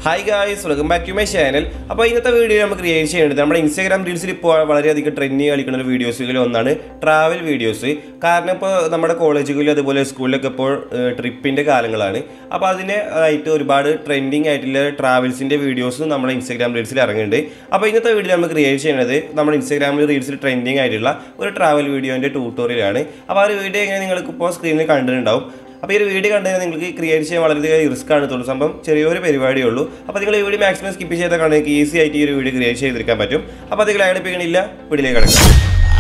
hi guys welcome back to my channel അപ്പോൾ ഇന്നത്തെ video നമുക്ക് ക്രിയേറ്റ് ചെയ്യേണ്ടത് നമ്മുടെ ഇൻസ്റ്റാഗ്രാം റീൽസിൽ ഇപ്പോൾ വളരെയധികം ട്രെൻഡിങ് കളിക്കുന്ന ഒരു വീഡിയോസുകളിൽ ഒന്നാണ് ട്രാവൽ വീഡിയോസ് കാരണം ഇപ്പോൾ നമ്മുടെ കോളേജുകളിൽ അതുപോലെ സ്കൂളിലൊക്കെ ഇപ്പോൾ ട്രിപ്പിൻ്റെ കാലങ്ങളാണ് അപ്പോൾ അതിന് ആയിട്ട് ഒരുപാട് ട്രെൻഡിങ് ആയിട്ടുള്ള ട്രാവൽസിൻ്റെ വീഡിയോസും നമ്മുടെ ഇൻസ്റ്റാഗ്രാം റീൽസിൽ ഇറങ്ങുന്നുണ്ട് അപ്പോൾ ഇന്നത്തെ വീഡിയോ നമുക്ക് ക്രിയേറ്റ് ചെയ്യുന്നത് നമ്മുടെ ഇൻസ്റ്റാഗ്രാമിൽ റീൽസിൽ ട്രെൻഡിങ് ആയിട്ടുള്ള ഒരു ട്രാവൽ വീഡിയോൻ്റെ ട്യൂട്ടോറിയലാണ് അപ്പോൾ ആ ഒരു വീഡിയോ എങ്ങനെ നിങ്ങൾക്ക് ഇപ്പോൾ സ്ക്രീനിൽ കണ്ടിട്ടുണ്ടാവും അപ്പോൾ ഈ ഒരു വീഡിയോ കണ്ടു കഴിഞ്ഞാൽ നിങ്ങൾക്ക് ക്രിയേറ്റ് ചെയ്യാൻ വളരെയധികം റിസ്ക് ആണ് തോന്നുന്നു സംഭവം ചെറിയൊരു പരിപാടിയേ ഉള്ളൂ അപ്പോൾ നിങ്ങൾ ഈ വീഡിയോ മാക്സിമം സ്കിപ്പ് ചെയ്താൽ കാണാൻ നിങ്ങൾക്ക് ഈസി ആയിട്ട് ഈ ഒരു വീഡിയോ ക്രിയേറ്റ് ചെയ്തെടുക്കാൻ പറ്റും അപ്പോൾ അതിൽ അടിപ്പിക്കണില്ല വീഡിയോയിലേക്ക് കിടക്കാം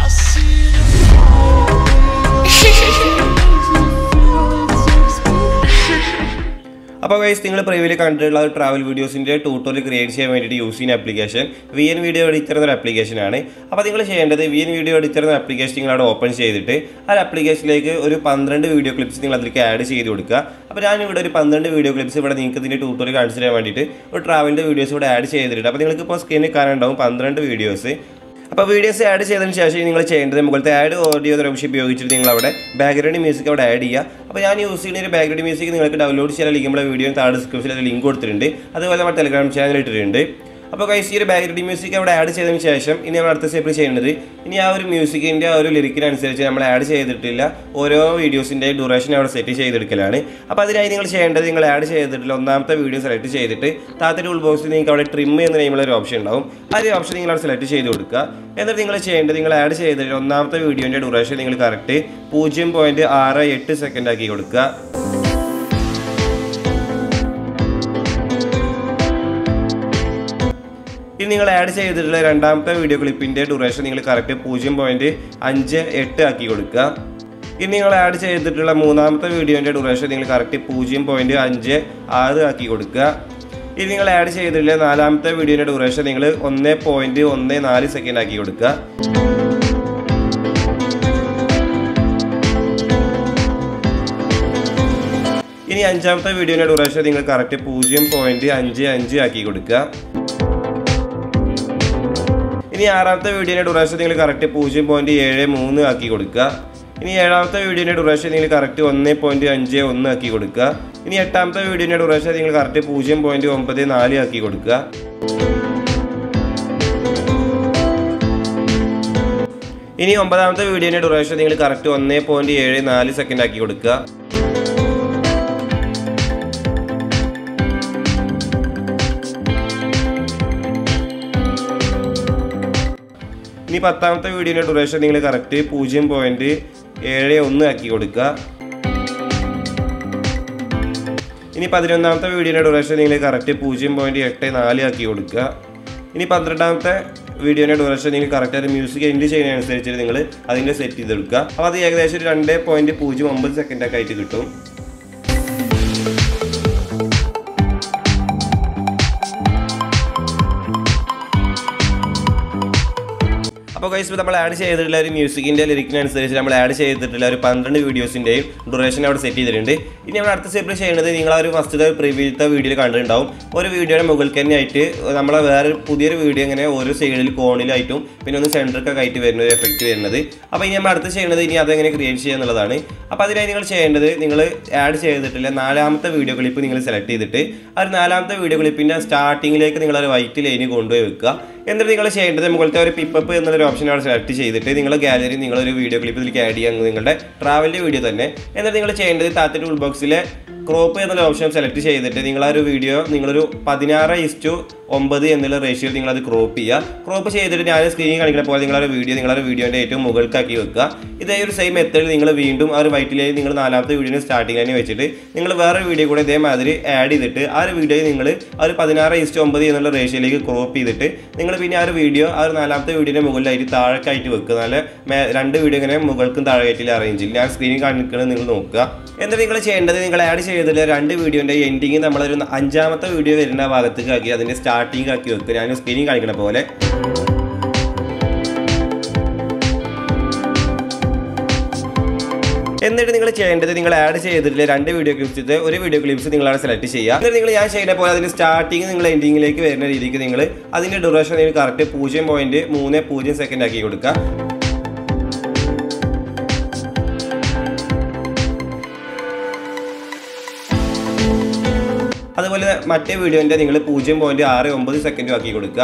അപ്പോൾ ഗൈസ് നിങ്ങൾ പ്രീവിയലി കണ്ടിട്ടുള്ള ഒരു ട്രാവൽ വീഡിയോസിൻ്റെ ട്യൂട്ടോറിയൽ ക്രിയേറ്റ് ചെയ്യാൻ വേണ്ടിയിട്ട് യൂസ് ചെയ്യുന്ന application V N video editor എന്നൊരു ആപ്ലിക്കേഷനാണ് അപ്പോൾ നിങ്ങൾ ചെയ്യേണ്ടത് വി എൻ വീഡിയോ എഡിറ്റർ എന്ന ആപ്ലിക്കേഷൻ നിങ്ങൾ അവിടെ ഓപ്പൺ ചെയ്തിട്ട് ആ ആപ്ലിക്കേഷനിലേക്ക് ഒരു പന്ത്രണ്ട് വീഡിയോ ക്ലിപ്സ് നിങ്ങൾ അതിലേക്ക് ആഡ് ചെയ്ത് കൊടുക്കുക അപ്പോൾ ഞാൻ ഇവിടെ ഒരു പന്ത്രണ്ട് വീഡിയോ ക്ലിപ്സ് ഇവിടെ നിങ്ങൾക്ക് ഇതിൻ്റെ ട്യൂട്ടോറിയൽ കാണിച്ചു തരാൻ വേണ്ടിയിട്ട് ഒരു ട്രാവലിൻ്റെ വീഡിയോസ് ഇവിടെ ആഡ് ചെയ്തിട്ടുണ്ട് അപ്പോൾ നിങ്ങൾക്ക് ഇപ്പോൾ സ്ക്രീനിൽ കാണാനുണ്ടാവും പന്ത്രണ്ട് വീഡിയോസ് അപ്പോൾ വീഡിയോസ് ആഡ് ചെയ്തതിന് ശേഷം നിങ്ങൾ ചെയ്യേണ്ടത് മുകളിലത്തെ ആഡ് ഓഡിയോ എന്ന ഓപ്ഷൻ ഉപയോഗിച്ചിട്ട് നിങ്ങൾ അവിടെ ബാക്ക്ഗ്രൗണ്ട് മ്യൂസിക് അവിടെ ആഡ് ചെയ്യുക അപ്പോൾ ഞാൻ യൂസ് ചെയ്യുന്ന ഒരു ബാക്ക്ഗ്രൗണ്ട് മ്യൂസിക് നിങ്ങൾക്ക് ഡൗൺലോഡ് ചെയ്യാൻ ലിങ്ക് നമ്മുടെ വീഡിയോ താഴെ ഡിസ്ക്രിപ്ഷനിൽ ലിങ്ക് കൊടുത്തിട്ടുണ്ട് അതുപോലെ നമ്മുടെ ടെലിഗ്രാം ചാനൽ ഇട്ടിട്ടുണ്ട് അപ്പോൾ കൈസ് ഈ ഒരു ബാക്ക്ഗ്രൗണ്ട് മ്യൂസിക് അവിടെ ആഡ് ചെയ്തതിന് ശേഷം ഇനി നമ്മൾ അടുത്ത സ്റ്റെപ്പ് ചെയ്യേണ്ടത് ഇനി ആ ഒരു മ്യൂസിക്കിൻ്റെ ആ ഒരു ലിറിക്കിനനുസരിച്ച് നമ്മൾ ആഡ് ചെയ്തിട്ടില്ല ഓരോ വീഡിയോസിൻ്റെ ഡ്യൂറേഷൻ അവിടെ സെറ്റ് ചെയ്തെടുക്കലാണ് അപ്പോൾ അതിനായി നിങ്ങൾ ചെയ്യേണ്ടത് നിങ്ങൾ ആഡ് ചെയ്തിട്ടുള്ള ഒന്നാമത്തെ വീഡിയോ സെലക്ട് ചെയ്തിട്ട് താത്ത ടൂൾ ബോക്സിൽ നിങ്ങൾക്ക് അവിടെ ട്രിം എന്ന് നെയ്മുള്ള ഒരു ഓപ്ഷൻ ഉണ്ടാവും ആ ഒരു ഓപ്ഷൻ നിങ്ങൾ അവിടെ സെലക്ട് ചെയ്ത് കൊടുക്കുക എന്നിട്ട് നിങ്ങൾ ചെയ്യേണ്ടത് നിങ്ങൾ ആഡ് ചെയ്തിട്ട് ഒന്നാമത്തെ വീഡിയോൻ്റെ ഡ്യൂറേഷൻ നിങ്ങൾ കറക്റ്റ് പൂജ്യം പോയിൻറ്റ് ആറ് എട്ട് സെക്കൻഡ് ആക്കി കൊടുക്കുക ഇനി നിങ്ങൾ ആഡ് ചെയ്തിട്ടുള്ള രണ്ടാമത്തെ വീഡിയോ ക്ലിപ്പിൻ്റെ ഡ്യൂറേഷൻ നിങ്ങൾ കറക്റ്റ് പൂജ്യം പോയിൻറ്റ് അഞ്ച് എട്ട് ആക്കി കൊടുക്കുക ഇനി നിങ്ങൾ ആഡ് ചെയ്തിട്ടുള്ള മൂന്നാമത്തെ വീഡിയോൻ്റെ ഡ്യൂറേഷൻ നിങ്ങൾ കറക്റ്റ് പൂജ്യം പോയിൻറ്റ് അഞ്ച് ആറ് ആക്കി കൊടുക്കുക ഇനി നിങ്ങൾ ആഡ് ചെയ്തിട്ടുള്ള നാലാമത്തെ വീഡിയോൻ്റെ ഡ്യൂറേഷൻ നിങ്ങൾ ഒന്ന് പോയിൻറ്റ് ഒന്ന് നാല് സെക്കൻഡ് ആക്കി കൊടുക്കുക ഇനി അഞ്ചാമത്തെ വീഡിയോയുടെ ഡ്യൂറേഷൻ നിങ്ങൾ കറക്റ്റ് പൂജ്യം പോയിൻറ്റ് അഞ്ച് അഞ്ച് ആക്കി കൊടുക്കുക ഇനി ആറാമത്തെ വീഡിയോയുടെ ഡ്യൂറേഷൻ നിങ്ങൾ കറക്റ്റ് പൂജ്യം പോയിൻറ്റ് ഏഴ് മൂന്ന് ആക്കി കൊടുക്കുക ഇനി ഏഴാമത്തെ വീഡിയോയുടെ ഡ്യൂറേഷൻ നിങ്ങൾ കറക്റ്റ് ഒന്ന് പോയിൻറ്റ് അഞ്ച് ഒന്ന് ആക്കി കൊടുക്കുക ഇനി എട്ടാമത്തെ വീഡിയോയുടെ ഡ്യൂറേഷൻ നിങ്ങൾ കറക്റ്റ് പൂജ്യം പോയിൻറ്റ് ഒമ്പത് നാല് ആക്കി കൊടുക്കുക ഇനി ഒമ്പതാമത്തെ വീഡിയോയുടെ ഡ്യൂറേഷൻ നിങ്ങൾ കറക്റ്റ് ഒന്ന് പോയിൻറ്റ് ഏഴ് നാല് സെക്കൻഡ് ആക്കി കൊടുക്കുക ഇനി പത്താമത്തെ വീഡിയോയുടെ ഡ്യൂറേഷൻ നിങ്ങൾ കറക്റ്റ് പൂജ്യം പോയിൻറ്റ് ഏഴ് ഒന്ന് ആക്കി കൊടുക്കുക ഇനി പതിനൊന്നാമത്തെ വീഡിയോയുടെ ഡ്യൂറേഷൻ നിങ്ങൾ കറക്റ്റ് പൂജ്യം പോയിൻറ്റ് എട്ട് നാല് ആക്കി കൊടുക്കുക ഇനി പന്ത്രണ്ടാമത്തെ വീഡിയോയുടെ ഡ്യൂറേഷൻ നിങ്ങൾ കറക്റ്റ് അത് മ്യൂസിക് എൻഡ് ചെയ്യുന്നതനുസരിച്ച് നിങ്ങൾ അതിൻ്റെ സെറ്റ് ചെയ്തെടുക്കുക അപ്പോൾ അത് ഏകദേശം ഒരു രണ്ട് പോയിൻറ്റ് പൂജ്യം ഒമ്പത് സെക്കൻഡൊക്കെ ആയിട്ട് കിട്ടും അപ്പോൾ ഗൈസ് നമ്മൾ ആഡ് ചെയ്തിട്ടുള്ള ഒരു മ്യൂസിക്കിൻ്റെ ലിറിക്കിനനുസരിച്ച് നമ്മൾ ആഡ് ചെയ്തിട്ടുള്ള ഒരു പന്ത്രണ്ട് വീഡിയോസിൻ്റെയും ഡ്യൂറേഷൻ അവിടെ സെറ്റ് ചെയ്തിട്ടുണ്ട് ഇനി നമ്മൾ അടുത്ത സ്റ്റെപ്പിൽ ചെയ്യുന്നത് നിങ്ങൾ ആ ഒരു ഫസ്റ്റത്തെ പ്രീവിയത്തെ വീഡിയോയിൽ കണ്ടിട്ടുണ്ടാവും ഒരു വീഡിയോയുടെ മുകളിൽ തന്നെ ആയിട്ട് നമ്മളെ വേറെ പുതിയൊരു വീഡിയോ ഇങ്ങനെ ഓരോ സൈഡിൽ കോണിലായിട്ടും പിന്നെ ഒന്ന് സെൻറ്ററിലൊക്കെ ആയിട്ട് വരുന്ന ഒരു എഫക്റ്റ് വരുന്നത് അപ്പോൾ ഇനി നമ്മൾ അടുത്ത് ചെയ്യുന്നത് ഇനി അതെങ്ങനെ ക്രിയേറ്റ് ചെയ്യുക എന്നുള്ളതാണ് അപ്പോൾ അതിനായി നിങ്ങൾ ചെയ്യേണ്ടത് നിങ്ങൾ ആഡ് ചെയ്തിട്ടുള്ള നാലാമത്തെ വീഡിയോ ക്ലിപ്പ് നിങ്ങൾ സെലക്ട് ചെയ്തിട്ട് ആ ഒരു നാലാമത്തെ വീഡിയോ ക്ലിപ്പിൻ്റെ സ്റ്റാർട്ടിങ്ങിലേക്ക് നിങ്ങൾ ഒരു വൈറ്റ് ലൈന് കൊണ്ടുപോയി വെക്കുക എന്നിട്ട് നിങ്ങൾ ചെയ്യേണ്ടത് മുകളിലത്തെ ഒരു പിപ്പപ്പ് എന്നുള്ളൊരു ഓപ്ഷൻ അവിടെ സെലക്ട് ചെയ്തിട്ട് നിങ്ങൾ ഗാലറി നിങ്ങളൊരു വീഡിയോ ക്ലിപ്പ് ഇതിലേക്ക് ആഡ് ചെയ്യുക നിങ്ങളുടെ ട്രാവലിൻ്റെ വീഡിയോ തന്നെ എന്നിട്ട് നിങ്ങൾ ചെയ്യേണ്ടത് താത്ത ടൂൾ ബോക്സിലെ ക്രോപ്പ് എന്നുള്ള ഓപ്ഷൻ സെലക്ട് ചെയ്തിട്ട് നിങ്ങൾ ആ ഒരു വീഡിയോ നിങ്ങളൊരു പതിനാറ് ഇസ്റ്റു ഒമ്പത് എന്നുള്ള റേഷ്യോയിൽ നിങ്ങൾ അത് ക്രോപ്പ് ചെയ്യുക ക്രോപ്പ് ചെയ്തിട്ട് ഞാൻ സ്ക്രീനിൽ കാണിക്കുന്ന പോലെ നിങ്ങളൊരു വീഡിയോ നിങ്ങളുടെ വീഡിയോൻ്റെ ഏറ്റവും മുകൾക്കാക്കി വെക്കുക ഇതേ ഒരു സെയിം മെത്തേഡ് നിങ്ങൾ വീണ്ടും ആ ഒരു വൈറ്റിലേക്ക് നിങ്ങൾ നാലാമത്തെ വീഡിയോനെ സ്റ്റാർട്ടിങ് തന്നെ വെച്ചിട്ട് നിങ്ങൾ വേറെ വീഡിയോ കൂടെ ഇതേമാതിരി ആഡ് ചെയ്തിട്ട് ആ ഒരു വീഡിയോ നിങ്ങൾ ആ ഒരു പതിനാറ് ഇസ്റ്റ് ഒമ്പത് എന്നുള്ള റേഷ്യോയിലേക്ക് ക്രോപ്പ് ചെയ്തിട്ട് നിങ്ങൾ പിന്നെ ആ ഒരു വീഡിയോ ആ ഒരു നാലാമത്തെ വീഡിയോൻ്റെ മുകളിലായിട്ട് താഴേക്കായിട്ട് വെക്കുക നല്ല മേ- രണ്ട് വീഡിയോ ഇങ്ങനെ മുകൾക്കും താഴെയായിട്ടുള്ള അറേഞ്ചിൽ ഞാൻ സ്ക്രീനിൽ കാണിക്കുന്നത് നിങ്ങൾ നോക്കുക എന്നിട്ട് നിങ്ങൾ ചെയ്യേണ്ടത് നിങ്ങൾ ആഡ് ചെയ്തിട്ടുള്ള രണ്ട് വീഡിയോൻ്റെ എൻഡിങ് നമ്മളൊരു അഞ്ചാമത്തെ വീഡിയോ വരുന്ന ഭാഗത്തേക്ക് ആക്കി അതിൻ്റെ സ്റ്റാർട്ടിങ് ആക്കി വെക്കുക ഞാൻ സ്ക്രീനിൽ കാണിക്കണ പോലെ എന്നിട്ട് നിങ്ങൾ ചെയ്യേണ്ടത് നിങ്ങൾ ആഡ് ചെയ്തിട്ടുള്ള രണ്ട് വീഡിയോ ക്ലിപ്സ് ഒരു വീഡിയോ ക്ലിപ്സ് നിങ്ങളാണ് സെലക്ട് ചെയ്യുക എന്നിട്ട് നിങ്ങൾ ഞാൻ ചെയ്യുന്ന പോലെ അതിന് സ്റ്റാർട്ടിങ് നിങ്ങൾ എൻഡിങ്ങിലേക്ക് വരുന്ന രീതിക്ക് നിങ്ങൾ അതിൻ്റെ ഡ്യൂറേഷൻ നിങ്ങൾ കറക്റ്റ് പൂജ്യം പോയിന്റ് മൂന്ന് പൂജ്യം സെക്കൻഡ് ആക്കി കൊടുക്കുക അതുപോലെ മറ്റേ വീഡിയോൻ്റെ നിങ്ങൾ പൂജ്യം പോയിൻറ്റ് ആറ് ഒമ്പത് സെക്കൻഡും ആക്കി കൊടുക്കുക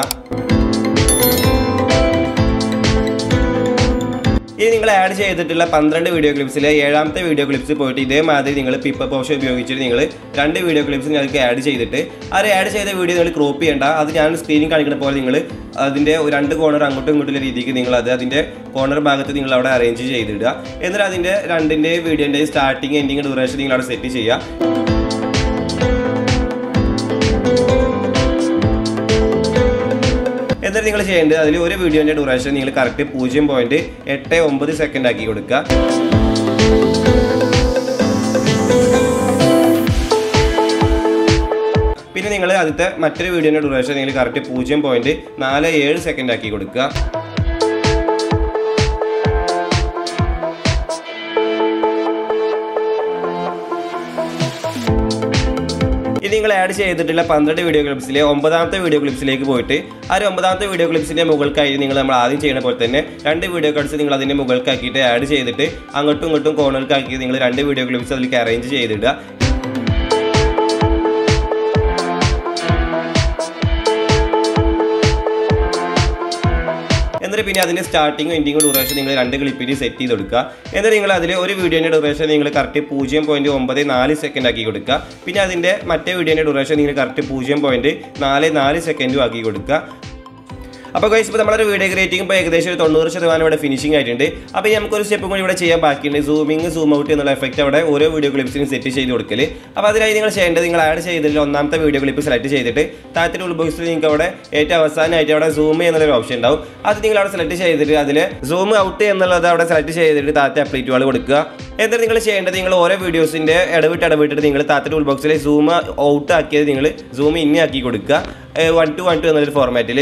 ഇനി നിങ്ങൾ ആഡ് ചെയ്തിട്ടുള്ള പന്ത്രണ്ട് വീഡിയോ ക്ലിപ്സിലെ ഏഴാമത്തെ വീഡിയോ ക്ലിപ്സ് പോയിട്ട് ഇതേമാതിരി നിങ്ങൾ പിപ്പ പോഷൻ ഉപയോഗിച്ചിട്ട് നിങ്ങൾ രണ്ട് വീഡിയോ ക്ലിപ്സ് നിങ്ങൾക്ക് ആഡ് ചെയ്തിട്ട് ആ ഒരു ആഡ് ചെയ്ത വീഡിയോ നിങ്ങൾ ക്രോപ്പ് ചെയ്യേണ്ട അത് ഞാൻ സ്ക്രീനിൽ കാണിക്കുന്ന പോലെ നിങ്ങൾ അതിൻ്റെ രണ്ട് കോർണർ അങ്ങോട്ടും ഇങ്ങോട്ടുള്ള രീതിക്ക് നിങ്ങൾ അത് അതിൻ്റെ കോർണർ ഭാഗത്ത് നിങ്ങൾ അവിടെ അറേഞ്ച് ചെയ്തിടുക എന്നിട്ട് അതിൻ്റെ രണ്ടിൻ്റെ വീഡിയോൻ്റെ സ്റ്റാർട്ടിങ് എൻഡിങ് ഡ്യൂറേഷൻ നിങ്ങൾ അവിടെ സെറ്റ് ചെയ്യുക എന്നിട്ട് നിങ്ങൾ ചെയ്യേണ്ടത് അതിൽ ഒരു വീഡിയോൻ്റെ ഡ്യൂറേഷൻ നിങ്ങൾ കറക്റ്റ് പൂജ്യം പോയിന്റ് എട്ട് ഒമ്പത് സെക്കൻഡ് ആക്കി കൊടുക്കുക പിന്നെ നിങ്ങൾ ആദ്യത്തെ മറ്റൊരു വീഡിയോൻ്റെ ഡ്യൂറേഷൻ നിങ്ങൾ കറക്റ്റ് പൂജ്യം പോയിന്റ് നാല് ഏഴ് സെക്കൻഡ് ആക്കി കൊടുക്കുക ഇനി നിങ്ങൾ ആഡ് ചെയ്തിട്ടുള്ള പന്ത്രണ്ട് വീഡിയോ ക്ലിപ്സിലെ ഒമ്പതാമത്തെ വീഡിയോ ക്ലിപ്സിലേക്ക് പോയിട്ട് ആ ഒരു ഒമ്പതാമത്തെ വീഡിയോ ക്ലിപ്സിന്റെ മുകൾക്കായി നിങ്ങൾ നമ്മൾ ആദ്യം ചെയ്യുന്ന പോലെ തന്നെ രണ്ട് വീഡിയോ ക്ലിപ്സ് നിങ്ങൾ അതിന്റെ മുകൾക്കാക്കിയിട്ട് ആഡ് ചെയ്തിട്ട് അങ്ങോട്ടും ഇങ്ങോട്ടും കോർണർക്കാക്കി നിങ്ങൾ രണ്ട് വീഡിയോ ക്ലിപ്സ് അതിലേക്ക് അറേഞ്ച് ചെയ്തിടുക എന്നിട്ട് പിന്നെ അതിന്റെ സ്റ്റാർട്ടിങ്ങും എൻഡിങ്ങും ഡ്യൂറേഷൻ നിങ്ങൾ രണ്ട് ക്ലിപ്പിൽ സെറ്റ് ചെയ്ത് കൊടുക്കുക എന്നിട്ട് നിങ്ങൾ അതിൽ ഒരു വീഡിയോന്റെ ഡ്യൂറേഷൻ നിങ്ങൾ കറക്റ്റ് പൂജ്യം പോയിന്റ് ഒമ്പത് നാല് സെക്കൻഡ് ആക്കി കൊടുക്കുക പിന്നെ അതിന്റെ മറ്റേ വീഡിയോന്റെ ഡ്യൂറേഷൻ നിങ്ങൾ കറക്റ്റ് പൂജ്യം പോയിന്റ് നാല് നാല് സെക്കൻഡും ആക്കി കൊടുക്കുക അപ്പോൾ ഗൈസ് ഇപ്പോൾ നമ്മുടെ വീഡിയോ ക്രിയേറ്റിംഗ് ഇപ്പോൾ ഏകദേശം ഒരു തൊണ്ണൂറ് ശതമാനം ഇവിടെ ഫിനിഷിംഗ് ആയിട്ടുണ്ട് അപ്പോൾ നമുക്കൊരു സ്റ്റെപ്പ് കൂടി ഇവിടെ ചെയ്യാൻ ബാക്കിയുണ്ട് സൂമിങ് സൂം ഔട്ട് എന്നുള്ള എഫക്റ്റ് അവിടെ ഓരോ വീഡിയോ ക്ലിപ്സിനും സെറ്റ് ചെയ്ത് കൊടുക്കൽ അപ്പോൾ അതിനായി നിങ്ങൾ ചെയ്യേണ്ടത് നിങ്ങൾ ആഡ് ചെയ്തിട്ട് ഒന്നാമത്തെ വീഡിയോ ക്ലിപ്പ് സെലക്ട് ചെയ്തിട്ട് താഴത്തെ ടൂൾ ബോക്സിൽ നിങ്ങൾക്ക് അവിടെ ഏറ്റവും അവസാനമായിട്ട് അവിടെ സൂം എന്നുള്ളൊരു ഓപ്ഷൻ ഉണ്ടാവും അത് നിങ്ങൾ അവിടെ സെലക്ട് ചെയ്തിട്ട് അതിൽ സൂം ഔട്ട് എന്നുള്ളത് അവിടെ സെലക്ട് ചെയ്തിട്ട് താഴത്തെ അപ്ലീറ്റ് വാൾ കൊടുക്കുക എന്നിട്ട് നിങ്ങൾ ചെയ്യേണ്ടത് നിങ്ങൾ ഓരോ വീഡിയോസിൻ്റെ ഇടവിട്ട് ഇടവിട്ടിട്ട് നിങ്ങൾ താഴത്തെ ടൂൾ ബോക്സിൽ സൂം ഔട്ട് ആക്കിയത് നിങ്ങൾ സൂം ഇൻ ആക്കി കൊടുക്കുക വൺ ടു വൺ ടു എന്നുള്ളൊരു ഫോർമാറ്റിൽ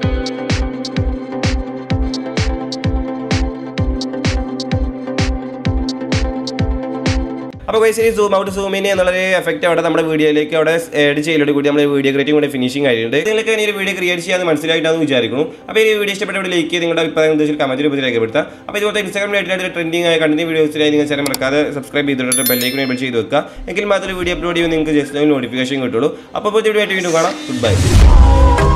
അപ്പോൾ ഗൈസ് ഇനി സൂം ഔട്ട് സൂം ഇൻ എന്നുള്ളൊരു എഫക്റ്റ് അവിടെ നമ്മുടെ വീഡിയോയിലേക്ക് അവിടെ ആഡ് ചെയ്യലോട് കൂടി നമ്മുടെ വീഡിയോ ക്രിയേറ്റിംഗ് കൂടെ ഫിനിഷിംഗ് ആയിട്ടുണ്ട് നിങ്ങൾക്ക് ഇനി ഒരു വീഡിയോ ക്രിയേറ്റ് ചെയ്യാൻ മനസ്സിലായിട്ടാണെന്ന് വിചാരിക്കുന്നു അപ്പോൾ ഈ വീഡിയോ ഇഷ്ടപ്പെട്ട ലൈക്ക് ചെയ്ത് നിങ്ങളുടെ അഭിപ്രായം ഉദ്ദേശിച്ച് കമന്റ് രൂപത്തിൽ രേഖപ്പെടുത്തുക അപ്പോൾ ഇതുപോലത്തെ ഇൻസ്റ്റാഗ്രാം ആയിട്ട് ട്രെൻഡിങ് ആയ കണ്ടിന്യൂ വീഡിയോസിനായി നിങ്ങൾ ചേരാൻ മറക്കാതെ സബ്സ്ക്രൈബ് ചെയ്തിട്ട് ബെല്ലേക്ക് എനേബിൾ ചെയ്ത് വെക്കുക എങ്കിൽ മാത്രമേ വീഡിയോ അപ്ലോഡ് ചെയ്യുമ്പോൾ നിങ്ങൾക്ക് ജസ്റ്റ് നോട്ടിഫിക്കേഷൻ കിട്ടുള്ളൂ അപ്പോൾ പുതിയ വീഡിയോ ആയിട്ട് വീണ്ടും കാണാം ഗുഡ് ബൈ